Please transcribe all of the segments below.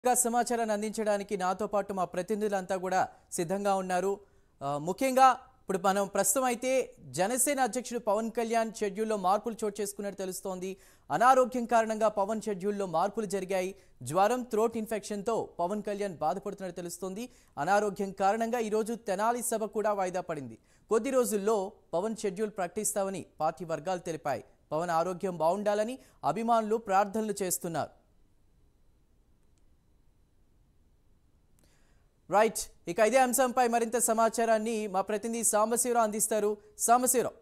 ఇంకా సమాచారాన్ని అందించడానికి నాతో పాటు మా ప్రతినిధులంతా కూడా సిద్ధంగా ఉన్నారు ఆ, ముఖ్యంగా ఇప్పుడు మనం ప్రస్తుతం అయితే జనసేన అధ్యక్షుడు పవన్ కళ్యాణ్ షెడ్యూల్లో మార్పులు చోటు చేసుకున్నట్టు తెలుస్తోంది అనారోగ్యం కారణంగా పవన్ షెడ్యూల్లో మార్పులు జరిగాయి జ్వరం థ్రోట్ ఇన్ఫెక్షన్తో పవన్ కళ్యాణ్ బాధపడుతున్నట్టు తెలుస్తోంది అనారోగ్యం కారణంగా ఈరోజు తెనాలి సభ కూడా వాయిదా పడింది కొద్ది రోజుల్లో పవన్ షెడ్యూల్ ప్రకటిస్తామని పార్టీ వర్గాలు తెలిపాయి పవన్ ఆరోగ్యం బాగుండాలని అభిమానులు ప్రార్థనలు చేస్తున్నారు రైట్ ఇక ఇదే అంశంపై మరింత సమాచారాన్ని మా ప్రతినిధి సాంబశివరావు అందిస్తారు సాంబశివరావు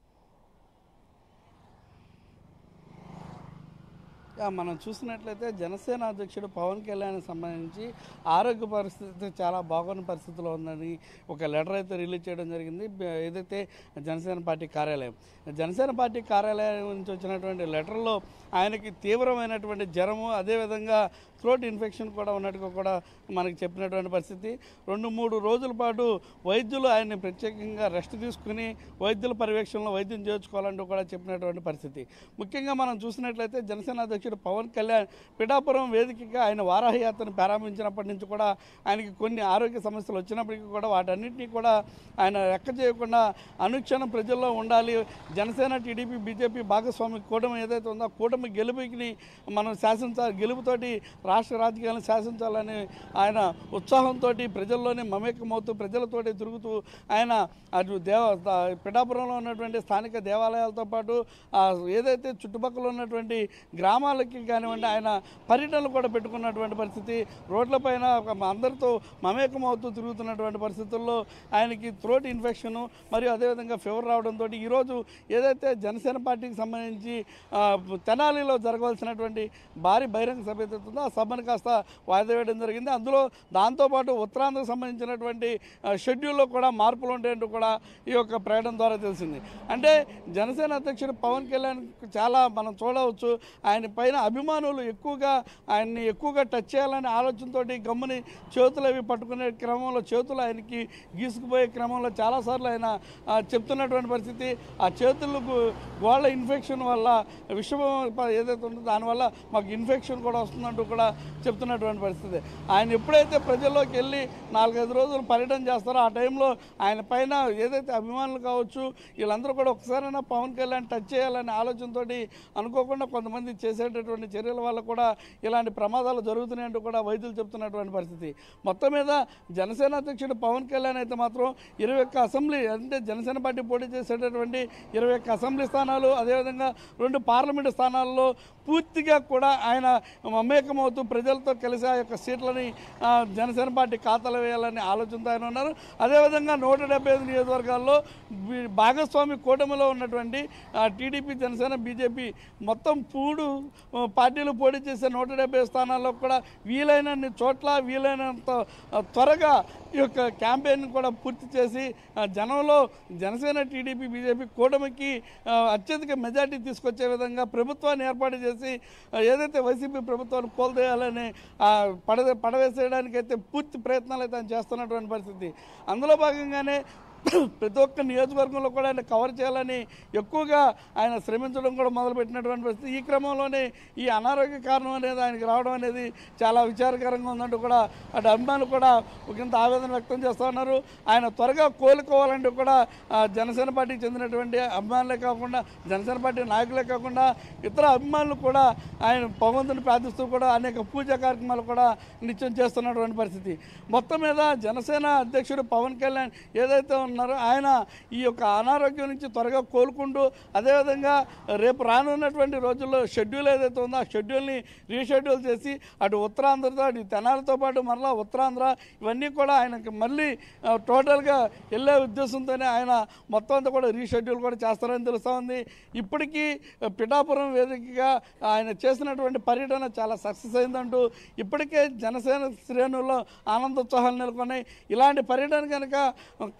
యా, మనం చూసినట్లయితే జనసేన అధ్యక్షుడు పవన్ కళ్యాణ్ సంబంధించి ఆరోగ్య పరిస్థితి చాలా బాగున్న పరిస్థితిలో ఉందని ఒక లెటర్ అయితే రిలీజ్ చేయడం జరిగింది బ- ఏదైతే జనసేన పార్టీ కార్యాలయం జనసేన పార్టీ కార్యాలయం నుంచి వచ్చినటువంటి లెటర్లో ఆయనకి తీవ్రమైనటువంటి జ్వరము అదేవిధంగా థ్రోట్ ఇన్ఫెక్షన్ కూడా ఉన్నట్టుగా కూడా మనకి చెప్పినటువంటి పరిస్థితి రెండు మూడు రోజుల పాటు వైద్యులు ఆయన్ని ప్రత్యేకంగా రెస్ట్ తీసుకుని వైద్యుల పర్యవేక్షణలో వైద్యం చేర్చుకోవాలంటూ కూడా చెప్పినటువంటి పరిస్థితి ముఖ్యంగా మనం చూసినట్లయితే జనసేన అధ్యక్షుడు పవన్ కళ్యాణ్ పిఠాపురం వేదికగా ఆయన వారాహి యాత్రను ప్రారంభించినప్పటి నుంచి కూడా ఆయనకి కొన్ని ఆరోగ్య సమస్యలు వచ్చినప్పటికీ కూడా వాటన్నిటినీ కూడా ఆయన లెక్క చేయకుండా అనుక్షణం ప్రజల్లో ఉండాలి జనసేన టీడీపీ బీజేపీ భాగస్వామి కూటమి ఏదైతే ఉందో ఆ కూటమి గెలుపుకి మనం శాసించాలి గెలుపుతోటి రాష్ట్ర రాజకీయాలను శాసించాలని ఆయన ఉత్సాహంతో ప్రజల్లోనే మమేకమవుతూ ప్రజలతోటి తిరుగుతూ ఆయన అటు దేవ ద- పిఠాపురంలో ఉన్నటువంటి స్థానిక దేవాలయాలతో పాటు ఆ ఏదైతే చుట్టుపక్కల ఉన్నటువంటి గ్రామాలకి కానివ్వండి ఆయన పర్యటనలు కూడా పెట్టుకున్నటువంటి పరిస్థితి రోడ్లపైన ఒక అందరితో మమేకమవుతూ తిరుగుతున్నటువంటి పరిస్థితుల్లో ఆయనకి థ్రోట్ ఇన్ఫెక్షన్ మరియు అదేవిధంగా ఫీవర్ రావడంతో ఈరోజు ఏదైతే జనసేన పార్టీకి సంబంధించి ఆ, తెనాలిలో జరగవలసినటువంటి భారీ బహిరంగ సభ ఏదైతే ఉందో ఆ సభను కాస్త వాయిదా వేయడం జరిగింది అందులో దాంతోపాటు ఉత్తరాంధ్రకు సంబంధించినటువంటి ఆ, షెడ్యూల్లో కూడా మార్పులు ఉంటాయంటూ కూడా ఈ యొక్క ప్రకటన ద్వారా తెలిసింది అంటే జనసేన అధ్యక్షుడు పవన్ కళ్యాణ్ చాలా మనం చూడవచ్చు ఆయన పైన అభిమానులు ఎక్కువగా ఆయన్ని ఎక్కువగా టచ్ చేయాలనే ఆలోచనతో గమ్ముని చేతులు అవి పట్టుకునే క్రమంలో చేతులు ఆయనకి గీసుకుపోయే క్రమంలో చాలాసార్లు ఆయన ఆ, చెప్తున్నటువంటి పరిస్థితి ఆ చేతులకు గోళ్ళ ఇన్ఫెక్షన్ వల్ల విషమ ప- ఏదైతే ఉందో దానివల్ల మాకు ఇన్ఫెక్షన్ కూడా వస్తుందంటూ కూడా చెప్తున్నటువంటి పరిస్థితి ఆయన ఎప్పుడైతే ప్రజల్లోకి వెళ్ళి నాలుగైదు రోజులు పర్యటన చేస్తారో ఆ టైంలో ఆయన పైన ఏదైతే అభిమానులు కావచ్చు వీళ్ళందరూ కూడా ఒకసారైనా పవన్ కళ్యాణ్ టచ్ చేయాలనే ఆలోచనతో అనుకోకుండా కొంతమంది చేసేటటువంటి చర్యల వల్ల కూడా ఇలాంటి ప్రమాదాలు జరుగుతున్నాయంటూ కూడా వైద్యులు చెప్తున్నటువంటి పరిస్థితి మొత్తం మీద జనసేన అధ్యక్షుడు పవన్ కళ్యాణ్ అయితే మాత్రం ఇరవై ఒక్క అసెంబ్లీ అంటే జనసేన పార్టీ పోటీ చేసేటటువంటి ఇరవై ఒక్క అసెంబ్లీ స్థానాలు అదేవిధంగా రెండు పార్లమెంటు స్థానాల్లో పూర్తిగా కూడా ఆయన మమేకమవుతూ ప్రజలతో కలిసి ఆ యొక్క సీట్లని ఆ, జనసేన పార్టీ ఖాతాలో వేయాలని ఆలోచనతో ఆయన ఉన్నారు అదేవిధంగా నూట డెబ్బై ఐదు నియోజకవర్గాల్లో బి- భాగస్వామి కూటమిలో ఉన్నటువంటి ఆ, టీడీపీ జనసేన బీజేపీ మొత్తం మూడు ఆ, పార్టీలు పోటీ చేసే నూట డెబ్బై స్థానాల్లో కూడా వీలైనన్ని చోట్ల వీలైనంత ఆ, త్వరగా ఈ యొక్క క్యాంపెయిన్ కూడా పూర్తి చేసి ఆ, జనంలో జనసేన టీడీపీ బీజేపీ కూటమికి ఆ, అత్యధిక మెజార్టీ తీసుకొచ్చే విధంగా ప్రభుత్వాన్ని ఏర్పాటు చేసి ఆ, ఏదైతే వైసీపీ ప్రభుత్వాన్ని కోల్దేయాలని ఆ, పడ పడవేసేయడానికి అయితే పూర్తి ప్రయత్నాలు అయితే ఆయన చేస్తున్నటువంటి పరిస్థితి అందులో భాగంగానే ప్రతి ఒక్క నియోజకవర్గంలో కూడా ఆయన కవర్ చేయాలని ఎక్కువగా ఆయన శ్రమించడం కూడా మొదలుపెట్టినటువంటి పరిస్థితి ఈ క్రమంలోనే ఈ అనారోగ్య కారణం అనేది ఆయనకి రావడం అనేది చాలా విచారకరంగా ఉందంటూ కూడా అటు అభిమానులు కూడా ఒకంత ఆవేదన వ్యక్తం చేస్తూ ఉన్నారు ఆయన త్వరగా కోలుకోవాలంటూ కూడా ఆ, జనసేన పార్టీకి చెందినటువంటి అభిమానులే కాకుండా జనసేన పార్టీ నాయకులే కాకుండా ఇతర అభిమానులు కూడా ఆయన భగవంతుని ప్రార్థిస్తూ కూడా అనేక పూజా కార్యక్రమాలు కూడా నిత్యం చేస్తున్నటువంటి పరిస్థితి మొత్తం మీద జనసేన అధ్యక్షుడు పవన్ కళ్యాణ్ ఏదైతే ఉన్నారో ఆయన ఈ యొక్క అనారోగ్యం నుంచి త్వరగా కోలుకుంటూ అదేవిధంగా రేపు రానున్నటువంటి రోజుల్లో షెడ్యూల్ ఏదైతే ఉందో ఆ షెడ్యూల్ని రీషెడ్యూల్ చేసి అటు ఉత్తరాంధ్రతో అటు తెనాలితో పాటు మరలా ఉత్తరాంధ్ర ఇవన్నీ కూడా ఆయనకి మళ్ళీ ఆ, టోటల్గా వెళ్ళే ఉద్దేశంతోనే ఆయన మొత్తం అంతా కూడా రీషెడ్యూల్ కూడా చేస్తారని తెలుస్తూ ఉంది ఇప్పటికీ ఆ, పిఠాపురం వేదికగా ఆయన చేసినటువంటి పర్యటన చాలా సక్సెస్ అయిందంటూ ఇప్పటికే జనసేన శ్రేణుల్లో ఆనందోత్సాహాలు నెలకొన్నాయి ఇలాంటి పర్యటన కనుక ఇంకా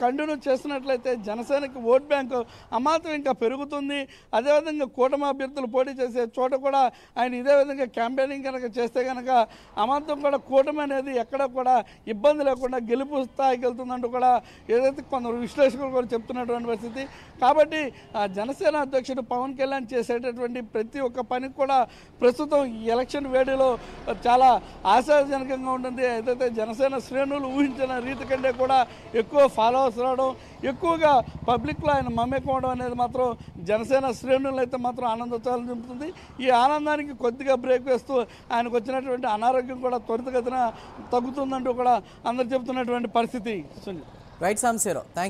కంటిన్యూ చేసినట్లయితే జనసేనకి ఓట్ బ్యాంకు అమాంతం ఇంకా పెరుగుతుంది అదేవిధంగా కూటమి అభ్యర్థులు పోటీ చేసే చోట కూడా ఆయన ఇదే విధంగా క్యాంపెయినింగ్ కనుక చేస్తే కనుక అమాంతం కూడా కూటమి అనేది ఎక్కడ కూడా ఇబ్బంది లేకుండా గెలుపు స్థాయికి వెళ్తుందంటూ కూడా ఏదైతే కొందరు విశ్లేషకులు కూడా చెప్తున్నటువంటి పరిస్థితి కాబట్టి ఆ జనసేన అధ్యక్షుడు పవన్ కళ్యాణ్ చేసేటటువంటి ప్రతి ఒక్క పనికి కూడా ప్రస్తుతం ఈ ఎలక్షన్ వేడిలో చాలా ఆశాజనకంగా ఉంటుంది ఏదైతే జనసేన శ్రేణులు ఊహించిన రీతి కంటే కూడా ఎక్కువ ఫాలోవర్స్ రావడం ఎక్కువగా పబ్లిక్లో ఆయన మమ్మకం అనేది మాత్రం జనసేన శ్రేణులు అయితే మాత్రం ఆనందోత్సాహాలు నింపుతుంది ఈ ఆనందానికి కొద్దిగా బ్రేక్ వేస్తూ ఆయనకు వచ్చినటువంటి అనారోగ్యం కూడా త్వరితగతిన తగ్గుతుందంటూ కూడా అందరు చెబుతున్నటువంటి పరిస్థితి సునీల్ రైట్ సాంశీరావు థ్యాంక్